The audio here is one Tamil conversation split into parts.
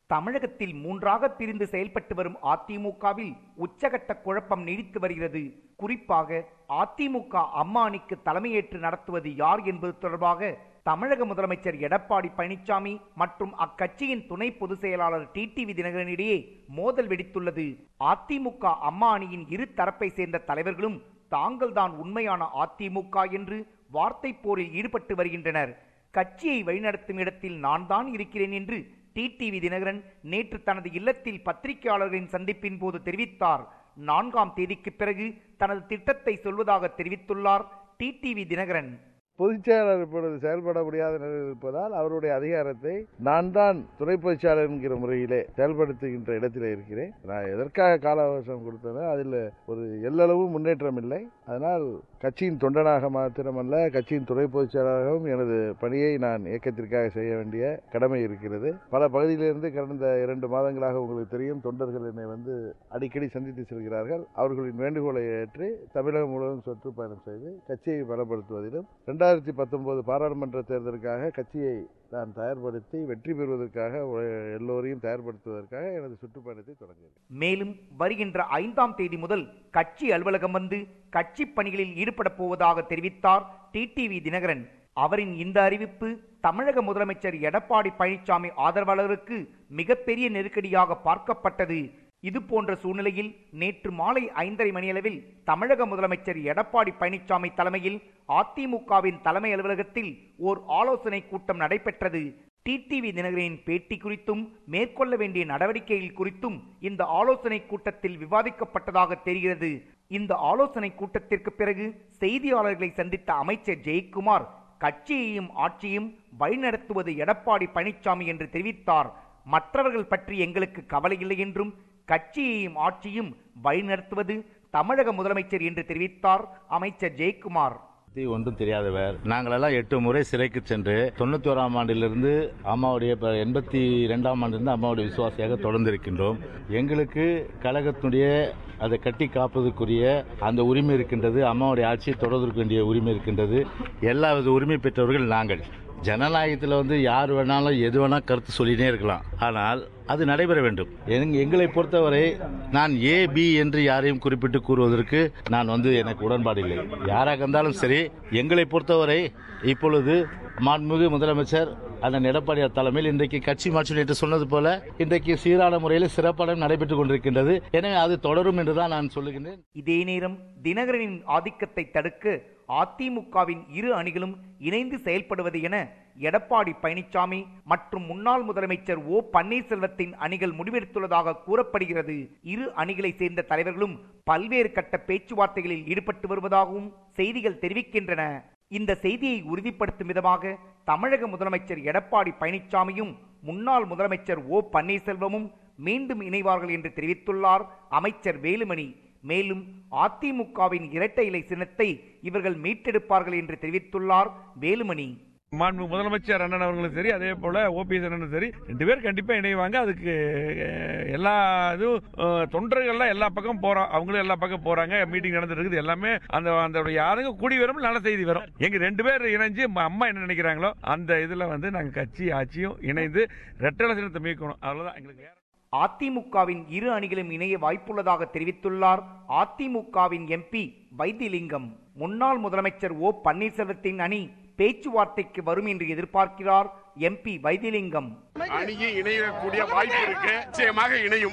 தமிழகத்தில் மூன்றாக பிரிந்து செயல்பட்டு வரும் அதிமுகவில் உச்சகட்ட குழப்பம் நீடித்து வருகிறது குறிப்பாக அதிமுக அம்மா அணிக்கு தலைமையேற்று நடத்துவது யார் என்பது தொடர்பாக தமிழக முதலமைச்சர் எடப்பாடி பழனிசாமி மற்றும் அக்கட்சியின் துணை பொதுச் செயலாளர் டிடிவி தினகரனிடையே மோதல் வெடித்துள்ளது அதிமுக அம்மா அணியின் இரு தரப்பை சேர்ந்த தலைவர்களும் தாங்கள்தான் உண்மையான அதிமுக என்று வார்த்தை போரில் ஈடுபட்டு வருகின்றனர் கட்சியை வழிநடத்தும் இடத்தில் நான் தான் இருக்கிறேன் என்று டிடிவி தினகரன் நேற்று தனது இல்லத்தில் பத்திரிகையாளர்களின் சந்திப்பின் போது தெரிவித்தார் நான்காம் தேதிக்கு பிறகு தனது திட்டத்தை சொல்வதாக தெரிவித்துள்ளார் டிடிவி தினகரன் பொதுச் செயலாளர் இப்பொழுது செயல்பட முடியாத நிலையில் இருப்பதால் அவருடைய அதிகாரத்தை நான் தான் துணை பொதுச் செயலாளர் என்கிற முறையிலே செயல்படுத்துகின்ற இடத்திலே இருக்கிறேன் நான் எதற்காக கால அவகாசம் கொடுத்தனோ அதில் ஒரு எல்லளவு முன்னேற்றம் இல்லை அதனால் கட்சியின் தொண்டனாக மாத்திரமல்ல கட்சியின் துணை பொதுச் செயலாளராகவும் எனது பணியை நான் இயக்கத்திற்காக செய்ய வேண்டிய கடமை இருக்கிறது பல பகுதியிலிருந்து கடந்த இரண்டு மாதங்களாக உங்களுக்கு தெரியும் தொண்டர்கள் என்னை வந்து அடிக்கடி சந்தித்து செல்கிறார்கள் அவர்களின் வேண்டுகோளை ஏற்று தமிழகம் முழுவதும் சுற்றுப்பயணம் செய்து கட்சியை பலப்படுத்துவதிலும் இரண்டாயிரத்தி பத்தொன்பது பாராளுமன்ற தேர்தலுக்காக கட்சியை நான் தயார்படுத்தி வெற்றி பெறுவதற்காக எல்லோரையும் தயார்படுத்துவதற்காக எனது சுற்றுப்பயணத்தை தொடங்கினேன் மேலும் வருகின்ற ஐந்தாம் தேதி முதல் கட்சி அலுவலகம் வந்து கட்சி பணிகளில் ஈடுபட போவதாக தெரிவித்தார் டிடிவி தினகரன் அவரின் இந்த அறிவிப்பு தமிழக முதலமைச்சர் எடப்பாடி பழனிசாமி ஆதரவாளருக்கு மிகப்பெரிய நெருக்கடியாக பார்க்கப்பட்டது இது போன்ற சூழ்நிலையில் நேற்று மாலை ஐந்தரை மணியளவில் தமிழக முதலமைச்சர் எடப்பாடி பழனிசாமி தலைமையில் அதிமுகவின் தலைமை அலுவலகத்தில் ஓர் ஆலோசனை கூட்டம் நடைபெற்றது டிடிவி தினகரனின் பேட்டி குறித்தும் மேற்கொள்ள வேண்டிய நடவடிக்கைகள் குறித்தும் இந்த ஆலோசனை கூட்டத்தில் விவாதிக்கப்பட்டதாக தெரிகிறது இந்த ஆலோசனை கூட்டத்திற்கு பிறகு செய்தியாளர்களை சந்தித்த அமைச்சர் ஜெயக்குமார் கட்சியையும் ஆட்சியும் வழிநடத்துவது எடப்பாடி பழனிசாமி என்று தெரிவித்தார் மற்றவர்கள் பற்றி எங்களுக்கு கவலை இல்லை என்றும் கட்சியையும் ஆட்சியும் வழிநடத்துவது தமிழக முதலமைச்சர் என்று தெரிவித்தார் அமைச்சர் ஜெயக்குமார் பத்தி ஒன்றும் தெரியாதவர் நாங்களெல்லாம் எட்டு முறை சிறைக்கு சென்று தொண்ணூத்தி ஓராம் ஆண்டிலிருந்து அம்மாவுடைய இப்ப எண்பத்தி இரண்டாம் ஆண்டிலிருந்து அம்மாவுடைய விசுவாசியாக தொடர்ந்து இருக்கின்றோம் எங்களுக்கு கழகத்தினுடைய அதை கட்டி காப்பதற்குரிய அந்த உரிமை இருக்கின்றது அம்மாவுடைய ஆட்சியை தொடர்வதற்கு வேண்டிய உரிமை இருக்கின்றது எல்லா வித உரிமை பெற்றவர்கள் நாங்கள் ஜனநாயகத்தில் வந்து யார் வேணாலும் எது வேணா கருத்து சொல்லினே இருக்கலாம் ஆனால் அது நடைபெற வேண்டும் எங்க- எங்களை பொறுத்தவரை நான் ஏ பி என்று யாரையும் குறிப்பிட்டு கூறுவதற்கு நான் வந்து எனக்கு உடன்பாடு இல்லை யாராக இருந்தாலும் சரி எங்களை பொறுத்தவரை இப்பொழுது மாண்புமிகு முதலமைச்சர் அண்ணன் எடப்பாடியார் தலைமையில் இன்றைக்கு கட்சி மாற்றம் என்று சொன்னது போல இன்றைக்கு சீரான முறையில் சிறப்பாக நடைபெற்றுக் கொண்டிருக்கின்றது எனவே அது தொடரும் என்றுதான் நான் சொல்லுகின்றேன் இதே நேரம் தினகரனின் ஆதிக்கத்தை தடுக்க அதிமுகவின் இரு அணிகளும் இணைந்து செயல்படுவது என எடப்பாடி பழனிசாமி மற்றும் முன்னாள் முதலமைச்சர் ஓ பன்னீர்செல்வத்தின் அணிகள் முடிவெடுத்துள்ளதாக கூறப்படுகிறது இரு அணிகளை சேர்ந்த தலைவர்களும் பல்வேறு கட்ட பேச்சுவார்த்தைகளில் ஈடுபட்டு வருவதாகவும் செய்திகள் தெரிவிக்கின்றன இந்த செய்தியை உறுதிப்படுத்தும் விதமாக தமிழக முதலமைச்சர் எடப்பாடி பழனிசாமியும் முன்னாள் முதலமைச்சர் ஓ பன்னீர்செல்வமும் மீண்டும் இணைவார்கள் என்று தெரிவித்துள்ளார் அமைச்சர் வேலுமணி மேலும் அதிமுகவின் இரட்டை இலை சின்னத்தை இவர்கள் மீட்டெடுப்பார்கள் என்று தெரிவித்துள்ளார் வேலுமணி மாண்பு முதலமைச்சர் அண்ணன் அவர்களும் சரி அதே போல ஓபிஎஸ் அண்ணனும் சரி ரெண்டு பேர் கண்டிப்பா இணைவாங்க அதுக்கு அஹ், எல்லா இதுவும் அஹ், தொண்டர்கள்லாம் எல்லா பக்கம் போறோம் அவங்களும் எல்லா பக்கம் போறாங்க மீட்டிங் நடந்துட்டு இருக்குது எல்லாமே அந்த அந்த யாருங்க கூடி வரும் நல்ல செய்தி வரும் எங்க ரெண்டு பேர் இணைஞ்சு ம- அம்மா என்ன நினைக்கிறாங்களோ அந்த இதுல வந்து நாங்க கட்சி ஆட்சியும் இணைந்து ரெட்டல சின்னத்தை மீட்கணும் அவ்வளவுதான் எங்களுக்கு வேற அதிமுகவின் இரு அணிகளும் இணைய வாய்ப்புள்ளதாக தெரிவித்துள்ளார் அதிமுகவின் எம்பி வைத்திலிங்கம் முன்னாள் முதலமைச்சர் ஓ பன்னீர்செல்வத்தின் அணி பேச்சுவார்த்தைக்கு வரும் என்று எதிர்பார்க்கிறார் எம்பி வைத்திலிங்கம் அணியை இணையக்கூடிய வாய்ப்பு இருக்கு நிச்சயமாக இணையும்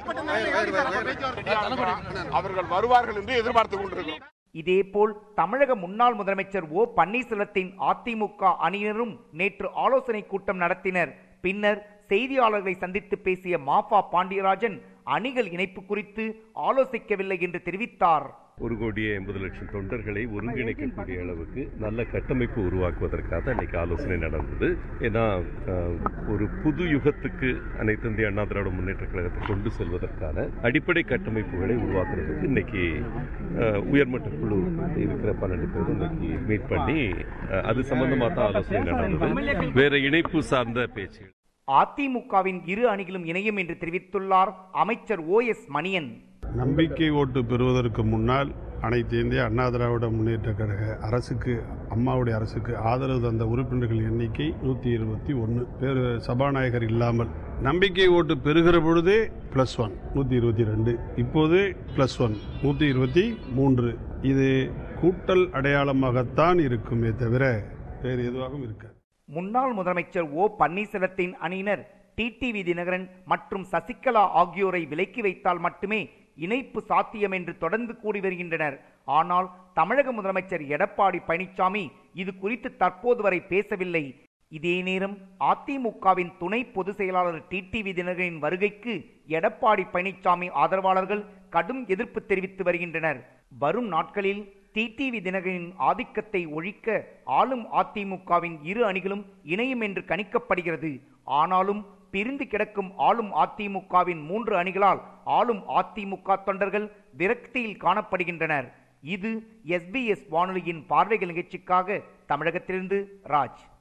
அவர்கள் வருவார்கள் என்று எதிர்பார்த்துக் கொண்டிருக்கிறோம் இதேபோல் தமிழக முன்னாள் முதலமைச்சர் ஓ பன்னீர்செல்வத்தின் அதிமுக அணியினரும் நேற்று ஆலோசனை கூட்டம் நடத்தினர் பின்னர் செய்தியாளர்களை சந்தித்து பேசிய மாஃபா பாண்டியராஜன் அணிகள் இணைப்பு குறித்து ஆலோசிக்கவில்லை என்று தெரிவித்தார் ஒரு கோடியே எண்பது லட்சம் தொண்டர்களை ஒருங்கிணைக்கக்கூடிய அளவுக்கு நல்ல கட்டமைப்பு உருவாக்குவதற்காக தான் இன்னைக்கு ஆலோசனை நடந்தது ஏன்னா அஹ், ஒரு புது யுகத்துக்கு அனைத்து இந்திய அண்ணா திராவிட முன்னேற்ற கழகத்தை கொண்டு செல்வதற்கான அடிப்படை கட்டமைப்புகளை உருவாக்குறதுக்கு இன்னைக்கு அஹ், உயர்மட்ட குழு இருக்கிற பன்னெண்டு பேரும் இன்னைக்கு மீட் பண்ணி அஹ், அது சம்பந்தமா தான் ஆலோசனை நடந்தது வேற இணைப்பு சார்ந்த பேச்சுகள் அதிமுகவின் இரு அணிகளும் இணையும் என்று தெரிவித்துள்ளார் அமைச்சர் ஓ எஸ் மணியன் நம்பிக்கை ஓட்டு பெறுவதற்கு முன்னால் அனைத்து இந்திய அண்ணா திராவிட முன்னேற்ற கழக அரசுக்கு அம்மாவுடைய அரசுக்கு ஆதரவு தந்த உறுப்பினர்கள் எண்ணிக்கை நூற்றி இருபத்தி ஒன்று பேர் சபாநாயகர் இல்லாமல் நம்பிக்கை ஓட்டு பெறுகிற பொழுதே பிளஸ் ஒன் நூற்றி இருபத்தி ரெண்டு இப்போது பிளஸ் ஒன் நூற்றி இருபத்தி மூன்று இது கூட்டல் அடையாளமாகத்தான் இருக்குமே தவிர வேறு எதுவாகவும் இருக்காது முன்னாள் முதலமைச்சர் ஓ பன்னீர்செல்வத்தின் அணியினர் டிடிவி தினகரன் மற்றும் சசிகலா ஆகியோரை விலக்கி வைத்தால் மட்டுமே இணைப்பு சாத்தியம் என்று தொடர்ந்து கூறி வருகின்றனர் ஆனால் தமிழக முதலமைச்சர் எடப்பாடி பழனிசாமி இது குறித்து தற்போது வரை பேசவில்லை இதே நேரம் அதிமுகவின் துணை பொதுச் செயலாளர் டிடிவி தினகரின் வருகைக்கு எடப்பாடி பழனிசாமி ஆதரவாளர்கள் கடும் எதிர்ப்பு தெரிவித்து வருகின்றனர் வரும் நாட்களில் டிடிவி தினகரின் ஆதிக்கத்தை ஒழிக்க ஆளும் அதிமுகவின் இரு அணிகளும் இணையும் என்று கணிக்கப்படுகிறது ஆனாலும் பிரிந்து கிடக்கும் ஆளும் அதிமுகவின் மூன்று அணிகளால் ஆளும் அதிமுக தொண்டர்கள் விரக்தியில் காணப்படுகின்றனர் இது எஸ்பிஎஸ் வானொலியின் பார்வைகள் நிகழ்ச்சிக்காக தமிழகத்திலிருந்து ராஜ்